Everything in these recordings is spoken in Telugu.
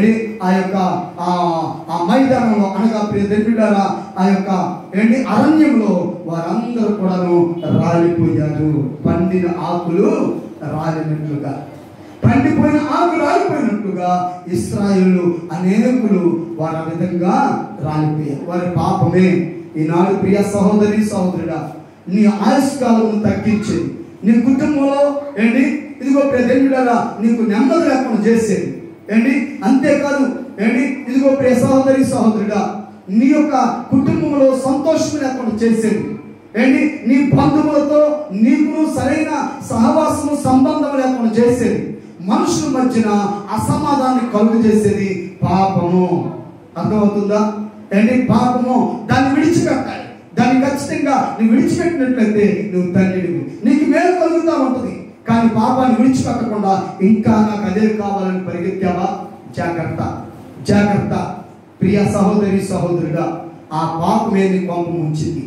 ఏంటి ఆ యొక్క ఆ ఆ మైదానంలో అనగా ప్రియ దేవుడారా ఆ యొక్క ఏంటి అరణ్యంలో వారందరూ కూడాను రాలిపోయారు పండిన ఆకులు రాలినట్లుగా పండిపోయిన ఆకు రాలిపోయినట్లుగా ఇస్రాయేలు అనేకులు వారి ఆ విధంగా రాలిపోయారు వారి పాపమే ఈనాడు ప్రియ సహోదరి సహోదరుడా నీ ఆయుష్కాలను తగ్గించేది నీ కుటుంబంలో ఏంటి ఇదిగో ప్రజలుడా నీకు నెమ్మది లేకుండా చేసేది ఏంటి అంతేకాదు ఏంటి ఇదిగో ప్రియ సహోదరి సహోదరుడా నీ యొక్క కుటుంబంలో సంతోషం లేకుండా చేసేది ఏంటి నీ బంధువులతో నీకు సరైన సహవాసము సంబంధం లేకుండా చేసేది మనుషుల మధ్యన అసమాధాన్ని కలుగు చేసేది పాపము అర్థమవుతుందా ఏంటి పాపము దాన్ని విడిచిపెట్టాలి దాన్ని ఖచ్చితంగా నువ్వు విడిచిపెట్టినట్లయితే నువ్వు తండ్రివి నీకు మేలు కలుగుతా ఉంటుంది కానీ పాపాన్ని విడిచిపెట్టకుండా ఇంకా నాకు అదే కావాలని పరిగెత్తావా జాగ్రత్త జాగ్రత్త ప్రియ సహోదరి సహోదరుడా ఆ పాపమే నీ కొంప ముంచింది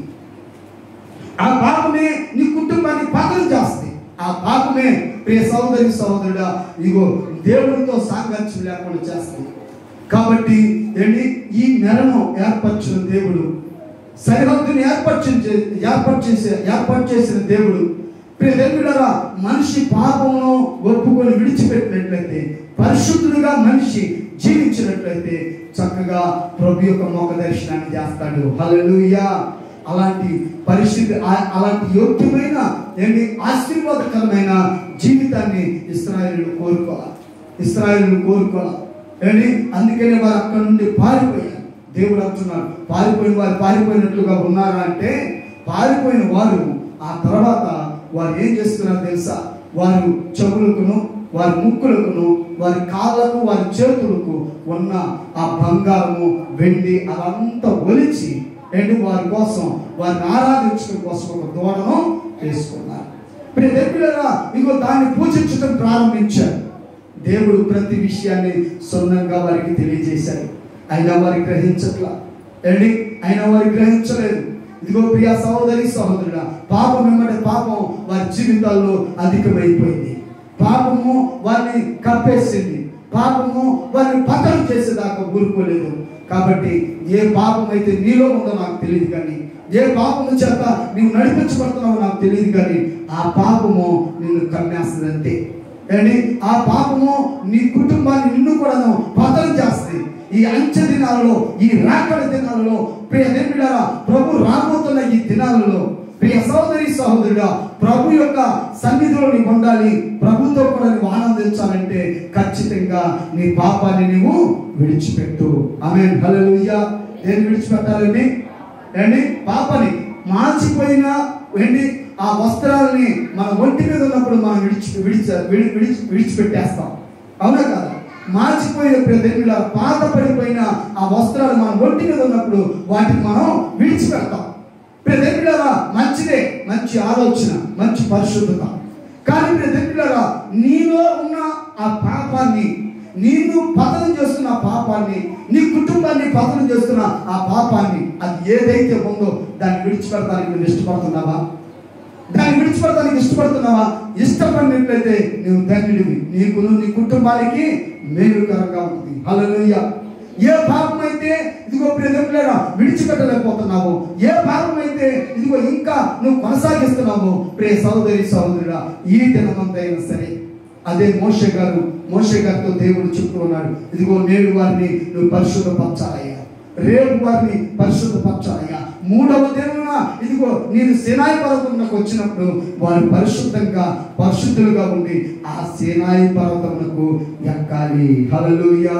ఆ పాపమే నీ కుటుంబాన్ని పతనం చేస్తుంది ఆ పాపమే ప్రియ సహోదరి సహోదరుడా ఇగో దేవుడితో సాంగత్యం లేకుండా చేస్తుంది కాబట్టి ఏంటి ఈ నెలను ఏర్పరిచిన దేవుడు సరిహద్దుని ఏర్పరిచిన ఏర్పాటు చేసే ఏర్పాటు చేసిన దేవుడు ప్రియ దేవుడారా మనిషి పాపమును ఒప్పుకొని విడిచిపెట్టినట్లయితే పరిశుద్ధుడుగా మనిషి జీవించినట్లయితే చక్కగా ప్రభు యొక్క మోక దర్శనాన్ని చేస్తాడు హల్లెలూయా అలాంటి పరిస్థితి ఆ- అలాంటి యోగ్యమైన ఏంటి ఆశీర్వాదకరమైన జీవితాన్ని ఇస్రాయేలు కోరుకోవాలి ఇస్రాయేలు కోరుకోవాలి ఏంటి అందుకనే వారు అక్కడ నుండి పారిపోయారు దేవుడు అంటున్నాడు పారిపోయిన వారు పారిపోయినట్లుగా ఉన్నారా అంటే పారిపోయిన వారు ఆ తర్వాత వారు ఏం చేస్తున్నారు తెలుసా వారు చెవులకును వారి ముక్కులకును వారి కాళ్ళకు వారి చేతులకు ఉన్న ఆ బంగారము వెండి అదంతా ఒలిచి ఏంటి వారి కోసం వారిని ఆరాధించడం కోసం ఒక దూడను తీసుకున్నారు ఇప్పుడు దేవుడారా ఇగో దాన్ని పూజించడం ప్రారంభించారు దేవుడు ప్రతి విషయాన్ని సొంతంగా వారికి తెలియజేశాడు అయినా వారి గ్రహించట్లా ఏంటి అయినా వారు గ్రహించలేదు ఇదిగో ప్రియ సహోదరి సహోదరుడా పాపం వెంబడి పాపం వారి జీవితాల్లో అధికమైపోయింది పాపము వారిని కప్పేసింది పాపము వారిని పతనం చేసేదాకా ఊరుకోలేదు కాబట్టి ఏ పాపం అయితే నీలో ఉందో నాకు తెలియదు కానీ ఏ పాపము చేత నీవు నడిపించబడుతున్నావో నాకు తెలియదు కానీ ఆ పాపము నిన్ను కమ్మేస్తుంది అంతే ఏంటి ఆ పాపము నీ కుటుంబాన్ని నిన్ను కూడాను పతనం చేస్తుంది ఈ అంచె దినాలలో ఈ రాకడ దినాలలో ప్రియ దేవుడారా ప్రభు రాబోతున్న ఈ దినాలలో ప్రియ సహోదరి సహోదరుడా ప్రభు యొక్క సన్నిధిలో నీవు ఉండాలి ప్రభుతో కూడా నువ్వు ఆనందించాలంటే ఖచ్చితంగా నీ పాపాన్ని నీవు విడిచిపెట్టు ఆమె హల్లెలూయా దేన్ని విడిచిపెట్టాలండి ఏంటి పాపని మార్చిపోయిన ఏంటి ఆ వస్త్రాలని మన ఒంటి మీద ఉన్నప్పుడు మనం విడిచి విడిచి విడి- విడిచి విడిచిపెట్టేస్తాం అవునా కదా మార్చిపోయిన ప్రదేశంలో పాత పడిపోయిన ఆ వస్త్రాలు మన ఒంటి మీద ఉన్నప్పుడు వాటిని మనం విడిచిపెడతాం ప్రదేశంలో మంచిదే మంచి ఆలోచన మంచి పరిశుద్ధత కానీ ప్రదేశంలో నీలో ఉన్న ఆ పాపాన్ని నీవు పతనం చేస్తున్న ఆ పాపాన్ని నీ కుటుంబాన్ని పతనం చేస్తున్న ఆ పాపాన్ని అది ఏదైతే ఉందో దాన్ని విడిచిపెడతానికి నువ్వు ఇష్టపడుతున్నావా దాన్ని విడిచిపెడతానికి ఇష్టపడుతున్నావా ఇష్టపడినట్లయితే నువ్వు ధన్యుడివి నీకు నీ కుటుంబానికి మేలుకరంగా ఉంటుంది హల్లెలూయా ఏ పాపం అయితే ఇదిగో ప్రియలేరా విడిచిపెట్టలేకపోతున్నావు ఏ పాపం అయితే ఇదిగో ఇంకా నువ్వు కొనసాగిస్తున్నావు ప్రియ సహోదరి సహోదరుడా ఈ దినమంతైనా సరే అదే మోషే గారు మోషే గారితో దేవుడు చెప్తూ ఉన్నాడు ఇదిగో నేడు వారిని నువ్వు పరిశుద్ధపరచాలయ్యా రేపు వారిని పరిశుద్ధపరచాలయ్యా మూడవ దినమున ఇదిగో నేను సేనాయి పర్వతంలోకి వచ్చినప్పుడు వారు పరిశుద్ధంగా పరిశుద్ధులుగా ఉండి ఆ సేనాయి పర్వతమునకు ఎక్కాలి హల్లెలూయా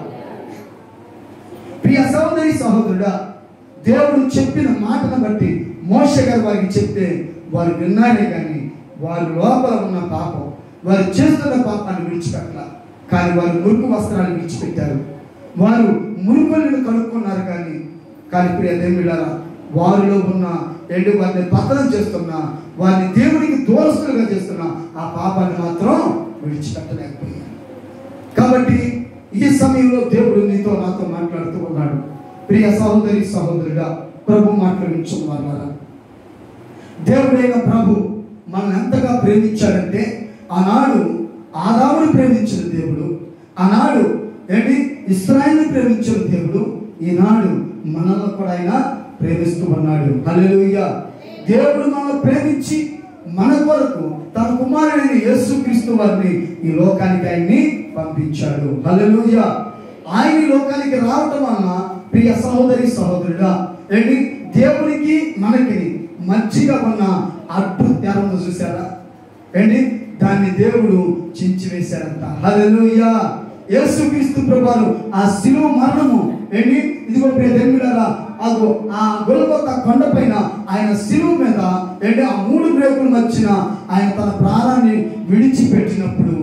ప్రియ సహోదరి సహోదరుడా దేవుడు చెప్పిన మాటను బట్టి మోష గారు వారికి చెప్తే వారు విన్నారే కానీ వారి లోపల ఉన్న పాపం వారు చేస్తున్న పాపాన్ని విడిచిపెట్టాల కానీ వారు మురుకు వస్త్రాలు విడిచిపెట్టారు వారు మురుకులను కనుక్కున్నారు కానీ కానీ ప్రియ దేవుడారా వారిలో ఉన్న ఎండు వారిని పతనం చేస్తున్న వారిని దేవునికి దూరస్తులుగా చేస్తున్న ఆ పాపాన్ని మాత్రం విడిచిపెట్టలేకపోయారు కాబట్టి ఈ సమయంలో దేవుడు నీతో నాతో మాట్లాడుతూ ఉన్నాడు ప్రియ సహోదరి సహోదరుడా ప్రభు మాట్లాడించుకున్నారా దేవుడైన ప్రభు మనం ఎంతగా ప్రేమించాడంటే ఆనాడు ఆదాముని ప్రేమించిన దేవుడు ఆనాడు ఏంటి ఇస్రాయల్ని ప్రేమించిన దేవుడు ఈనాడు మనల్ని కూడా ఆయన ప్రేమిస్తూ ఉన్నాడు హల్లెలూయా దేవుడు మనల్ని ప్రేమించి మన కొరకు తన కుమారుడైన యేసుక్రీస్తు వారిని ఈ లోకానికి ఆయన్ని పంపించాడు హల్లెలూయా ఆయన ఈ లోకానికి రావటం వలన ప్రియ సహోదరి సహోదరుడా ఏంటి దేవునికి మనకి మధ్యగా ఉన్న అడ్డు తెరను చూసారా ఏంటి దాన్ని దేవుడు చించివేశాడంట హల్లెలూయా యేసుక్రీస్తు ప్రభువారు ఆ శిలువ మరణము ఏంటి ఇదిగో ప్రియ దేవుడారా అదో ఆ గొలగొత్త కొండపైన ఆయన శిలువ మీద ఏంటి ఆ మూడు బ్రేకుల మధ్యన ఆయన తన ప్రాణాన్ని విడిచిపెట్టినప్పుడు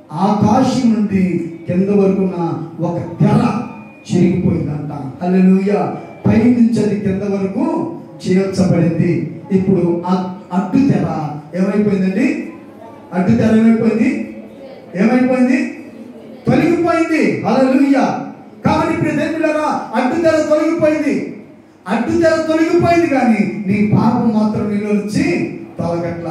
ఆకాశం నుండి కింద వరకు ఉన్న ఒక తెర చిరిగిపోయిందంట హల్లెలూయా పై నుంచి అది కింద వరకు చేర్చబడింది ఇప్పుడు ఆ అడ్డు తెర ఏమైపోయిందండి అడ్డు తెర ఏమైపోయింది ఏమైపోయింది తొలగిపోయింది హల్లెలూయా కాబట్టి ఇప్పుడు దేవులారా అడ్డు తెర తొలగిపోయింది అడ్డు తెర తొలగిపోయింది కానీ నీ పాపం మాత్రం నీలో నుంచి తొలగట్లా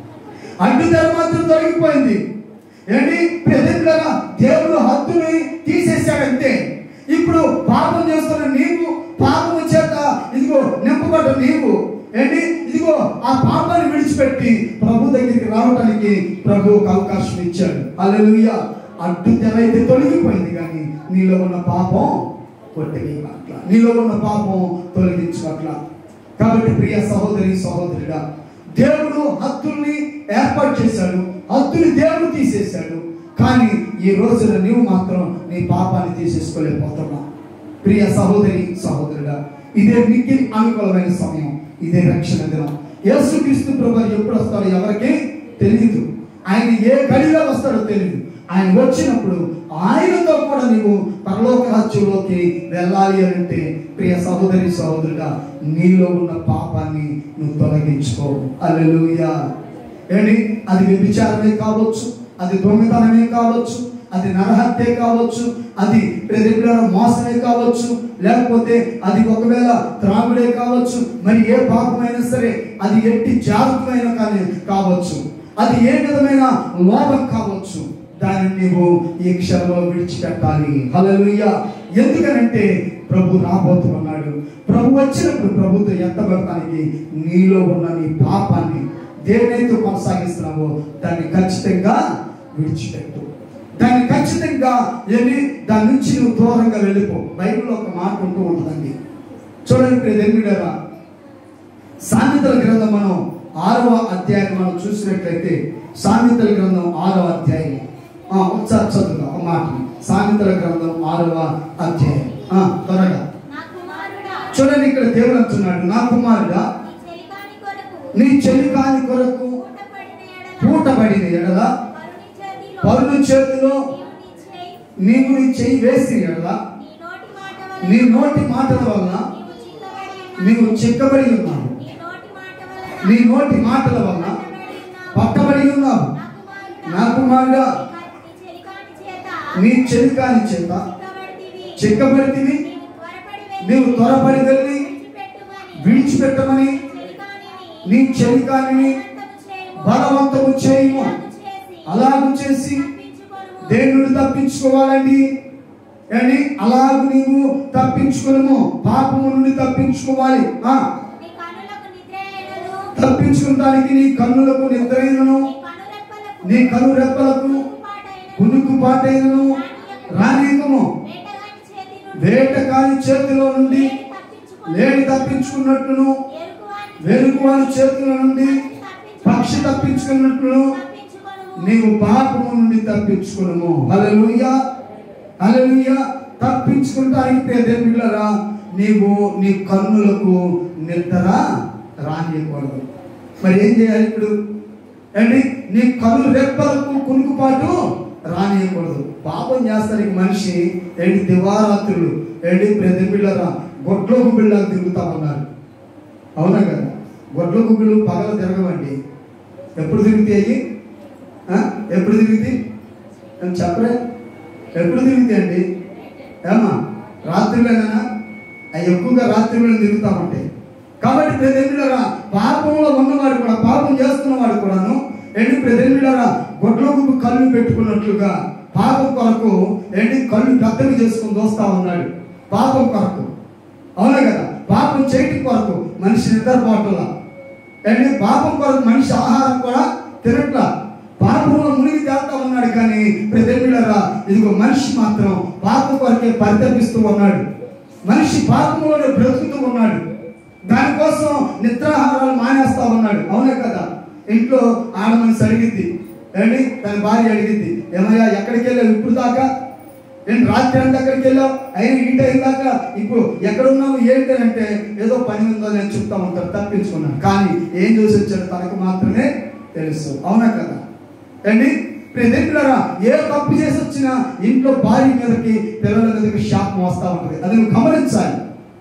అడ్డు తెర మాత్రం తొలగిపోయింది ఏంటి ప్రజలారా దేవుడు హద్దుని తీసేశాడంతే ఇప్పుడు పాపం చేస్తున్న నీవు పాపము చేత ఇదిగో నింపబడ్డ నీవు ఏంటి ఇదిగో ఆ పాపాన్ని విడిచిపెట్టి ప్రభు దగ్గరికి రావడానికి ప్రభు ఒక అవకాశం ఇచ్చాడు అల్లెలుయ్య అడ్డు తెర అయితే తొలగిపోయింది కానీ నీలో ఉన్న పాపం కొట్టేయట్లా నీలో ఉన్న పాపం తొలగించుకోట్లా కాబట్టి ప్రియ సహోదరి సహోదరుడా దేవుడు హద్దుల్ని ఏర్పాటు చేశాడు హద్దుని దేవుడు తీసేశాడు కానీ ఈ రోజున నీవు మాత్రం నీ పాపాన్ని తీసేసుకోలేకపోతున్నావు ప్రియ సహోదరి సహోదరుడా ఇదే మిక్కిలి అనుకూలమైన సమయం ఇదే రక్షణ దినం యేసుక్రీస్తు ప్రభు ఎప్పుడు వస్తాడో ఎవరికి తెలియదు ఆయన ఏ గడిలో వస్తాడో తెలియదు ఆయన వచ్చినప్పుడు ఆయనతో కూడా నీవు పరలోక రాజ్యంలోకి వెళ్ళాలి అని అంటే ప్రియ సహోదరి సహోదరుడా నీలో ఉన్న పాపాన్ని నువ్వు తొలగించుకో అల్లెలుయా ఏంటి అది వ్యభిచారమే కావచ్చు అది దొంగతనమే కావచ్చు అది నరహత్యే కావచ్చు అది రెగ్యులర్ మోసమే కావచ్చు లేకపోతే అది ఒకవేళ త్రాగుడే కావచ్చు మరి ఏ పాపమైనా సరే అది ఎట్టి జాగ్రత్తమైన కానీ కావచ్చు అది ఏ విధమైన లోపం కావచ్చు దానిని నీవు ఈ క్షణంలో విడిచిపెట్టాలి హల్లెలూయా ఎందుకనంటే ప్రభు రాబోతున్నాడు ప్రభు వచ్చినప్పుడు ప్రభుత్వం ఎత్తబడటానికి నీలో ఉన్న నీ పాపాన్ని దేనైతే కొనసాగిస్తున్నావో దాన్ని ఖచ్చితంగా విడిచిపెట్టు దాన్ని ఖచ్చితంగా వెళ్ళి దాని నుంచి నువ్వు దూరంగా వెళ్ళిపో బైబిల్లో ఒక మాట ఉంటూ ఉంటుందండి చూడండి ప్రియ దేవుడారా సామెతల గ్రంథం మనం ఆరవ అధ్యాయం మనం చూసినట్లయితే సామెతల గ్రంథం ఆరవ అధ్యాయం ఆ, ఒకసారి చదువుగా ఒక మాట సామెతల గ్రంథం ఆరవ అధ్యాయం ఆ, త్వరగా నా కుమారుడా చూడండి ఇక్కడ దేవుడు అంటున్నాడు నా కుమారుడా నీ చెలికాని కొరకు నీ చెలికాని కొరకు పూటపడిన ఎడల పూటబడిన ఎడల పరుని చేతిలో పరుని చేతిలో నీవు నీ చేయి నీవు నీ చెయ్యి వేసి ఎడల నీ నోటి మాట నీ వలన నోటి మాటల వలన నీవు చిక్కబడి ఉన్నావు. నీవు చిక్కబడి ఉన్నావు నీ నోటి మాట వలన నీ నోటి మాటల వలన పట్టబడి పట్టబడి ఉన్నావు. ఉన్నావు నా నా కుమారుడా నీ చెలికాని చేత నీ చెలికాని చేత చిక్కబడితివి. చిక్కబడితివి నీవు త్వరపడి నీవు త్వరపడి వెళ్ళి వెళ్ళి విడిచిపెట్టుమని విడిచిపెట్టమని చెలికానిని నీ చెలికానిని బలవంతము బలవంతము చేయము. చేయము అలాగు అలాగు చేసి చేసి తప్పించుకొనుము. దేని నుండి తప్పించుకోవాలండి అని అలాగు నీవు తప్పించుకును పాపము నుండి తప్పించుకోవాలి ఆ నీ కనులకు నిద్ర అయినను, తప్పించుకోవడానికి నీ కన్నులకు నిద్రైనను నీ కనురెప్పలకు నీ కను రెప్పలకు కునుకుపాటైనను, కునుకుపాటైనను రానీకము వేటగాని చేతి నుండి వేటకాని చేతిలో నుండి లేడి తప్పించుకొని, లేడి తప్పించుకున్నట్లును ఎరుకువాని వెనుకువాని చేతుల నుండి పక్షి తప్పించుకున్నట్లును తప్పించుకొనుము. నీవు పాపము నుండి తప్పించుకును హల్లెలూయా హల్లెలూయా తప్పించుకుంటానికి ప్రియదేవులారా నీవు నీ కన్నులకు నిద్ర రానియకూడదు మరి ఏం చేయాలి ఇప్పుడు ఏంటి నీ కన్ను రెప్పలకు కునుకుపాటు రానియకూడదు పాపం చేస్తానికి మనిషి ఏంటి దివారాత్రులు ఏంటి ప్రియదేవులారా గొడ్లకు బిళ్ళకు తిరుగుతా ఉన్నారు అవునా కదా గొడ్ల గుగ్గులు పగల తిరగవండి ఎప్పుడు తిరుగుతాయి ఆ? ఎప్పుడు తిరుగుతాయి అని చెప్పరే ఎప్పుడు తిరుగుతాయండి ఏమా రాత్రిలోనేనా అవి ఎక్కువగా రాత్రిలో తిరుగుతా ఉంటాయి కాబట్టి ప్రజెంటులరా పాపంలో ఉన్నవాడు కూడా పాపం చేస్తున్నవాడు కూడాను ఎండు ప్రజెంటులరా గొడ్ల గుగ్గు కళ్ళు పెట్టుకున్నట్లుగా పాపం కొరకు ఏంటి కళ్ళు పెద్దవి చేసుకుని దోస్తా ఉన్నాడు పాపం కొరకు అవునా కదా పాపం చేయటం కొరకు మనిషి నిద్రపోవట్లా ఏంటి పాపం కొరకు మనిషి ఆహారం కూడా తినట్లా పాపంలో మునిగి తేలుతా ఉన్నాడు కానీ ప్రతిమిడరా ఇదిగో మనిషి మాత్రం పాపం కొరకే పరితపిస్తూ ఉన్నాడు మనిషి పాపంలోనే బ్రతుకుతూ ఉన్నాడు దానికోసం నిద్రాహారాలు మానేస్తా ఉన్నాడు అవునే కదా ఇంట్లో ఆడ మనిషి అడిగిద్ది ఏంటి తన భార్య అడిగిద్ది ఏమయ్యా ఎక్కడికి వెళ్ళావు ఇప్పుడు దాకా ఏంటి రాత్రి అంతా ఎక్కడికి వెళ్ళావు అయినా ఇంటి అయిన దాకా ఇప్పుడు ఎక్కడ ఉన్నావు ఏంటి అంటే ఏదో పని ఉందో నేను చెప్తా ఉంటాను తప్పించుకున్నాను కానీ ఏం చూసి వచ్చాడు తనకు మాత్రమే తెలుసు అవునా కదా ఏంటి ప్రతిలారా ఏ తప్పు చేసి వచ్చినా ఇంట్లో భార్య మీదకి పిల్లల మీదకి శాపం వస్తా ఉంటుంది అది నువ్వు గమనించాలి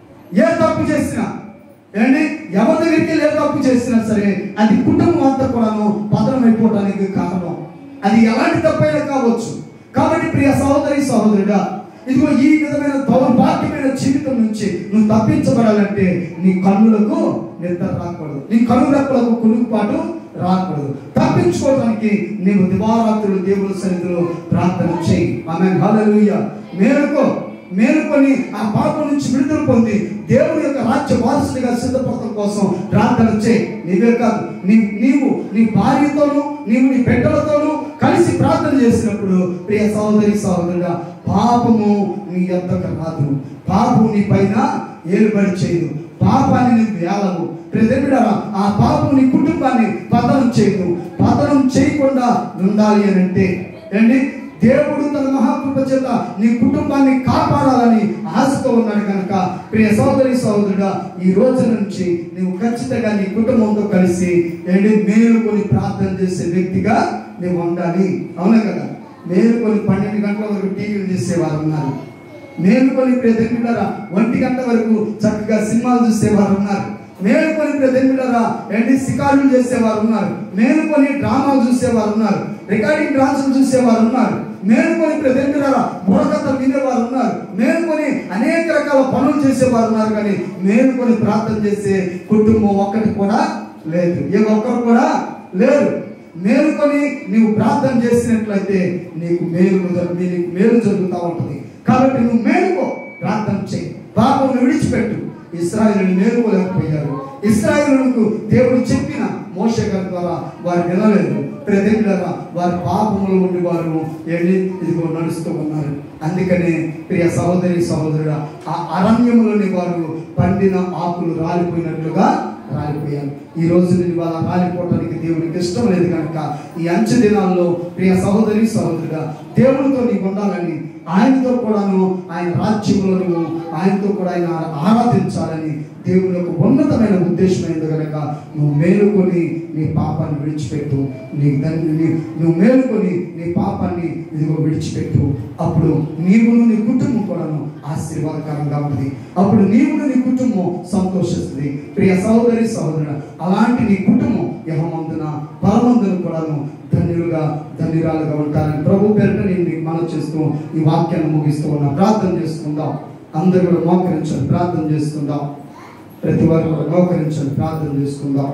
ఏ తప్పు చేసినా ఏంటి ఎవరి దగ్గరికి వెళ్ళి ఏ తప్పు చేసినా సరే అది కుటుంబం అంతా కూడాను పతనం అయిపోవడానికి కారణం అది ఎలాంటి తప్పైనా కావచ్చు కాబట్టి ప్రియ సహోదరి సహోదరుడా ఇదిగో ఈ విధమైన దౌర్భాగ్యమైన జీవితం నుంచి నువ్వు తప్పించబడాలంటే నీ కన్నులకు నిద్ర రాకూడదు నీ కన్ను రెప్పలకు కునుకుపాటు రాకూడదు తప్పించుకోవడానికి నీవు దివారాత్రులు దేవుని సన్నిధిలో ప్రార్థన చేయి ఆమె హల్లెలూయా మేలుకో మేలుకొని ఆ పాపం నుంచి విడుదల పొంది దేవుని యొక్క రాజ్య వారసుడిగా సిద్ధపడటం కోసం ప్రార్థన చేయి నీవే కాదు నీ నీవు నీ భార్యతోనూ నీవు నీ బిడ్డలతోనూ కలిసి ప్రార్థన చేసినప్పుడు ప్రియ సహోదరి సహోదరుగా పాపము నీ యొద్దకు రాదు పాపము నీ పైన ఏలుబడి చేయదు పాపాన్ని నీకు వేలవు ప్రతిబిడరా ఆ పాపం నీ కుటుంబాన్ని పతనం చేయదు పతనం చేయకుండా ఉండాలి అని అంటే ఏంటి దేవుడు తన మహాకృప చేత నీ కుటుంబాన్ని కాపాడాలని ఆశతో ఉన్నాడు కనుక ప్రియ సోదరి సోదరుడా ఈ రోజు నుంచి నువ్వు ఖచ్చితంగా నీ కుటుంబంతో కలిసి ఏంటి మేలుకొని ప్రార్థన చేసే వ్యక్తిగా నువ్వు ఉండాలి అవునా కదా మేలుకొని పన్నెండు గంటల వరకు టీవీలు చేసేవారు ఉన్నారు మేలుకొని ప్రతినిధులరా ఒంటి గంట వరకు చక్కగా సినిమాలు చూసేవారు ఉన్నారు మేలుకొని ప్రతినిధులరా ఏంటి శికారులు చేసేవారు ఉన్నారు మేలుకొని డ్రామాలు చూసేవారు ఉన్నారు రికార్డింగ్ డాన్సులు చూసేవారు ఉన్నారు మేలుకొని ప్రతినిధులరా బుడకథలు వినేవారు ఉన్నారు మేలుకొని అనేక రకాల పనులు చేసేవారు ఉన్నారు కానీ మేలుకొని ప్రార్థన చేసే కుటుంబం ఒక్కటి కూడా లేదు ఏ ఒక్కరు కూడా లేరు మేలుకొని నీవు ప్రార్థన చేసినట్లయితే నీకు మేలు జరు- నీకు మేలు జరుగుతూ ఉంటుంది కాబట్టి నువ్వు మేలుకో ప్రార్థన చేయి పాపం విడిచిపెట్టు ఇస్రాయిల్ మేలుకోలేకపోయారు ఇస్రాయిలకు దేవుడు చెప్పిన మోష గారి ద్వారా వారు వినలేదు ప్రతిగా వారి పాపములు ఉండి వారు వెళ్ళి ఇదిగో నడుస్తూ ఉన్నారు అందుకనే ప్రియ సహోదరి సహోదరుడు ఆ అరణ్యములోని వారు పండిన ఆకులు రాలిపోయినట్లుగా రాలిపోయారు ఈ రోజు నేను వాళ్ళ రాలిపోవటానికి దేవునికి ఇష్టం లేదు కనుక ఈ అంచె దినాల్లో ప్రియ సహోదరి సహోదరుడా దేవుడితో నీకు ఉండాలని ఆయనతో కూడాను ఆయన రాజ్యంలో నువ్వు ఆయనతో కూడా ఆయన ఆరాధించాలని దేవుని యొక్క ఉన్నతమైన ఉద్దేశమైంది కనుక నువ్వు మేలుకొని నీ పాపాన్ని విడిచిపెట్టు నీ దాన్ని నీ- నువ్వు మేలుకొని నీ పాపాన్ని ఇదిగో విడిచిపెట్టు అప్పుడు నీవును నీ కుటుంబం కూడాను ఆశీర్వాదకరంగా ఉంటుంది అప్పుడు నీవును నీ కుటుంబం సంతోషిస్తుంది ప్రియ సహోదరి సహోదరుడు అలాంటి నీ కుటుంబం యహమందున పరమందున కూడాను ధన్యులుగా ధన్యురాలుగా ఉంటారని ప్రభు పేరిట నేను మీకు మనం చేస్తూ ఈ వాక్యాన్ని ముగిస్తూ ఉన్నా ప్రార్థన చేసుకుందాం అందరూ కూడా మోకరించండి ప్రార్థన చేసుకుందాం ప్రతి వారు కూడా మోకరించండి ప్రార్థన చేసుకుందాం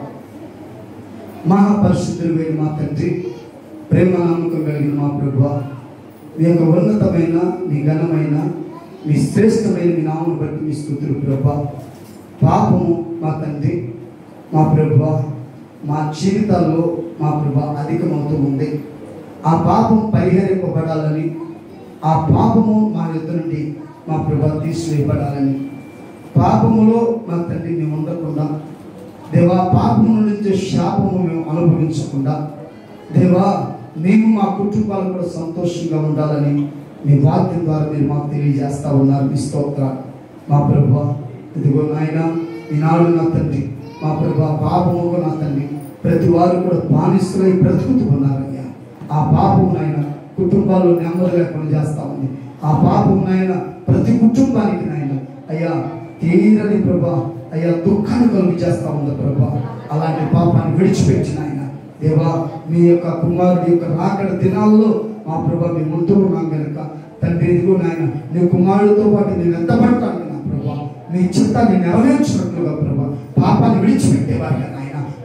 మహాపరిశుద్ధులు వేడి మా తండ్రి ప్రేమ నమ్మకం కలిగిన మా ప్రభు మీ యొక్క ఉన్నతమైన మీ ఘనమైన మీ శ్రేష్టమైన మీ నామను బట్టి మీ స్థుతులు ప్రభా పాపము మా తండ్రి మా ప్రభు మా జీవితాల్లో మా ప్రభు అధికమవుతూ ఉంది ఆ పాపం పరిహరింపబడాలని ఆ పాపము మా యొద్ద నుండి మా ప్రభు తీసివేయబడాలని పాపములో మా తండ్రి మేము ఉండకుండా దేవా పాపము నుంచి శాపము మేము అనుభవించకుండా దేవా మేము మా కుటుంబాలు కూడా సంతోషంగా ఉండాలని మీ వాక్యం ద్వారా మీరు మాకు తెలియజేస్తా ఉన్నారు మీ స్తోత్ర మా ప్రభు ఇదిగో నాయన ఈనాడు నా తండ్రి మా ప్రభు పాపముకు నా తండ్రి ప్రతి వారు కూడా బానిస్తులై బ్రతుకుతూ ఉన్నారయ్యా ఆ పాపం నాయన కుటుంబాల్లో నెమ్మది లేకుండా చేస్తా ఉంది ఆ పాపం నాయన ప్రతి కుటుంబానికి నాయన అయ్యా తీరని ప్రభా అయ్యా దుఃఖాన్ని కలుగు చేస్తా ఉంది ప్రభా అలాంటి పాపాన్ని విడిచిపెట్టిన ఆయన దేవా మీ యొక్క కుమారుడి యొక్క రాకడ దినాల్లో మా ప్రభా మీ ముందు ఉన్నాం కనుక తండ్రి ఇదిగో నాయన నీ కుమారుడితో పాటు నేను ఎత్తబడతాను నా ప్రభా మీ చిత్తాన్ని నెరవేర్చినట్లుగా ప్రభా పాపాన్ని విడిచిపెట్టేవారుగా నాయన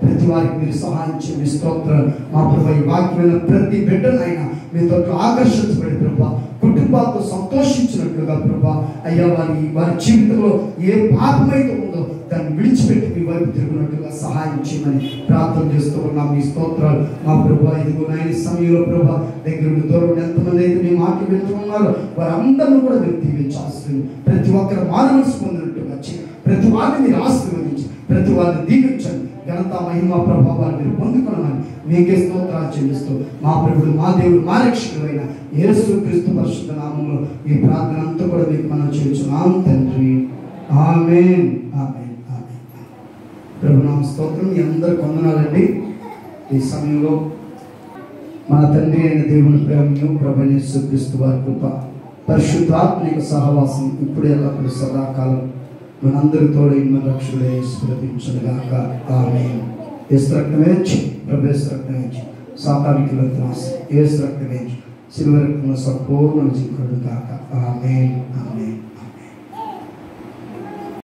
ప్రతి వారికి మీరు సహాయం చేయండి స్తోత్రాలు మా ప్రభు ఈ వాక్యమైన ప్రతి బిడ్డనైనా మీతో ఆకర్షించబడి ప్రభా కుటుంబాలతో సంతోషించినట్లుగా ప్రభా అయ్యా వారి వారి జీవితంలో ఏ పాపమైతే ఉందో దాన్ని విడిచిపెట్టి మీ వైపు తిరుగునట్టుగా సహాయం చేయమని ప్రార్థన చేస్తూ ఉన్నాం మీ స్తోత్రాలు మా ప్రభా ఇదిగో నాయన ఈ సమయంలో ప్రభా దగ్గర నుండి దూరం ఎంతమంది అయితే మీ మాటలు వింటూ ఉన్నారో వారందరిని కూడా మీరు దీవించాల్సింది ప్రతి ఒక్కరు మానవలసి పొందినట్టుగా చేయండి. ప్రతి వారిని మీరు ఆశీర్వదించి ప్రతి వారిని దీవించండి ఘనత మహిమ ప్రభావాలు మీరు పొందుకున్నామని మీకే స్తోత్రాలు చెల్లిస్తూ మా ప్రభుడు మా దేవుడు మా రక్షకుడైన యేసు క్రీస్తు పరిశుద్ధ నామంలో ఈ ప్రార్థన అంతా కూడా మీకు మనం చేస్తున్నాం తండ్రి ఆమేన్ ఆమేన్ ఆమేన్ ప్రభు నామ స్తోత్రం మీ అందరు కొందనాలండి ఈ సమయంలో మన తండ్రి అయిన దేవుని ప్రేమను ప్రభనేశ్వర క్రీస్తు వారి కృప పరిశుద్ధాత్మిక సహవాసం ఇప్పుడు ఎల్లప్పుడు సదాకాలం మనందరి తోడు మన రక్షుడే స్మృతించనుగాక ఆమె ఏసు రక్తమేంచి ప్రభు ఏసు రక్తమేంచి సాతానికి రక్తమాసి ఏసు రక్తమేంచి సిల్వ రక్తము సంపూర్ణ విజయం కాక ఆమె ఆమె